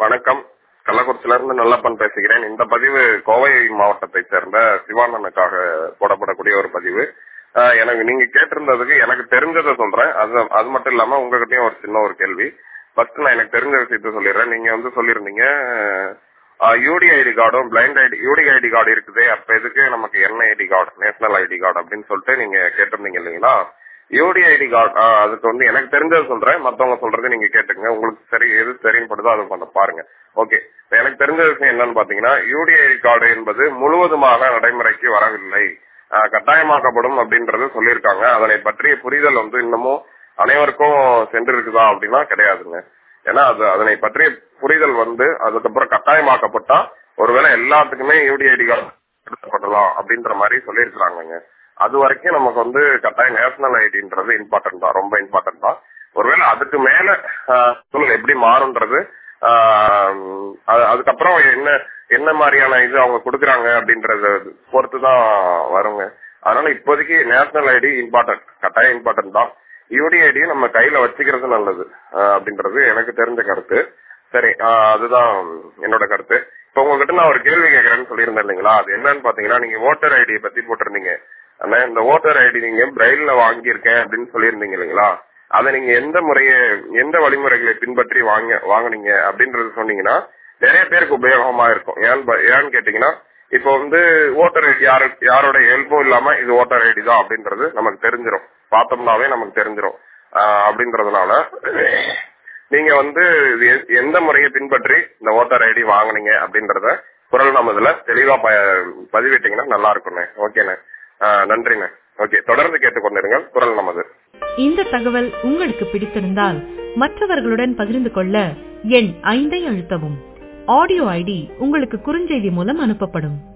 வணக்கம் கள்ளக்குறிச்சியில இருந்து நல்லப்பன் பேசுகிறேன் இந்த பதிவு கோவை மாவட்டத்தை சேர்ந்த சிவானனுக்காக போடப்படக்கூடிய ஒரு பதிவு ஆஹ் எனக்கு நீங்க கேட்டிருந்ததுக்கு எனக்கு தெரிஞ்சதை சொல்றேன் அது அது மட்டும் இல்லாம உங்ககிட்டயும் ஒரு சின்ன ஒரு கேள்வி ஃபர்ஸ்ட் நான் எனக்கு தெரிஞ்ச விஷயத்த சொல்லிடுறேன் நீங்க வந்து சொல்லியிருந்தீங்க யூடி ஐடி கார்டும் blind ID UD ID card இருக்குது அப்ப எதுக்கு நமக்கு என்ன ID card national ID card அப்படின்னு சொல்லிட்டு நீங்க கேட்டிருந்தீங்க இல்லைங்களா யூடி ஐடி கார்டு அதுக்கு வந்து எனக்கு தெரிஞ்சது சொல்றேன் மத்தவங்க சொல்றது நீங்க கேட்டுக்கங்க உங்களுக்கு சரி எது சரின்னு படுதோ அதை கொஞ்சம் பாருங்க ஓகே எனக்கு தெரிஞ்ச விஷயம் என்னன்னு பாத்தீங்கன்னா யூடி ஐடி கார்டு என்பது முழுவதுமாக நடைமுறைக்கு வரவில்லை ஆஹ் கட்டாயமாக்கப்படும் அப்படின்றது சொல்லியிருக்காங்க அதனை பற்றிய புரிதல் வந்து இன்னமும் அனைவருக்கும் சென்றிருக்குதா அப்படின்னா கிடையாதுங்க ஏன்னா அது அதனை பற்றிய புரிதல் வந்து அதுக்கப்புறம் கட்டாயமாக்கப்பட்டா ஒருவேளை எல்லாத்துக்குமே யூடிஐடி கார்டு எடுத்துப்படலாம் அப்படின்ற மாதிரி சொல்லியிருக்கிறாங்க அது வரைக்கும் நமக்கு வந்து கட்டாயம் நேஷனல் ஐடின்றது இம்பார்ட்டன்ட் தான் ரொம்ப இம்பார்ட்டன்ட் தான் ஒருவேளை அதுக்கு மேல சூழல் எப்படி மாறும்ன்றது அதுக்கப்புறம் என்ன என்ன மாதிரியான இது அவங்க கொடுக்குறாங்க அப்படின்றத பொறுத்து தான் வருங்க அதனால இப்போதைக்கு நேஷனல் ஐடி இம்பார்ட்டன்ட் கட்டாயம் இம்பார்ட்டன்ட் தான் யூடிஐடி நம்ம கையில வச்சுக்கிறது நல்லது அப்படின்றது எனக்கு தெரிஞ்ச கருத்து சரி அதுதான் என்னோட கருத்து இப்ப உங்ககிட்ட நான் ஒரு கேள்வி கேட்கறேன்னு சொல்லியிருந்தேன் இல்லைங்களா அது என்னன்னு பாத்தீங்கன்னா நீங்க ஓட்டர் ஐடியை பத்தி போட்டிருந்தீங்க ஆனா இந்த ஓட்டர் ஐடி நீங்க பிரெயில்ல வாங்கியிருக்கேன் அப்படின்னு சொல்லியிருந்தீங்க இல்லைங்களா அதை நீங்க எந்த முறையை எந்த வழிமுறைகளை பின்பற்றி வாங்க வாங்கினீங்க அப்படின்றது சொன்னீங்கன்னா நிறைய பேருக்கு உபயோகமா இருக்கும் ஏன் ஏன்னு கேட்டீங்கன்னா இப்போ வந்து ஓட்டர் ஐடி யாரு யாரோட ஹெல்ப்பும் இல்லாம இது ஓட்டர் ஐடி தான் அப்படின்றது நமக்கு தெரிஞ்சிடும் பார்த்தோம்னாவே நமக்கு தெரிஞ்சிடும் அப்படின்றதுனால நீங்க வந்து எந்த முறையை பின்பற்றி இந்த ஓட்டர் ஐடி வாங்கினீங்க அப்படின்றத குரல் நமதுல தெளிவா பதிவிட்டீங்கன்னா நல்லா இருக்கும்ண்ணே ஓகேண்ணே நன்றிண்ணே ஓகே தொடர்ந்து கேட்டுக்கொண்டிருங்கள் குரல் நமது இந்த தகவல் உங்களுக்கு பிடித்திருந்தால் மற்றவர்களுடன் பகிர்ந்து கொள்ள எண் ஐந்தை அழுத்தவும் ஆடியோ ஐடி உங்களுக்கு குறுஞ்செய்தி மூலம் அனுப்பப்படும்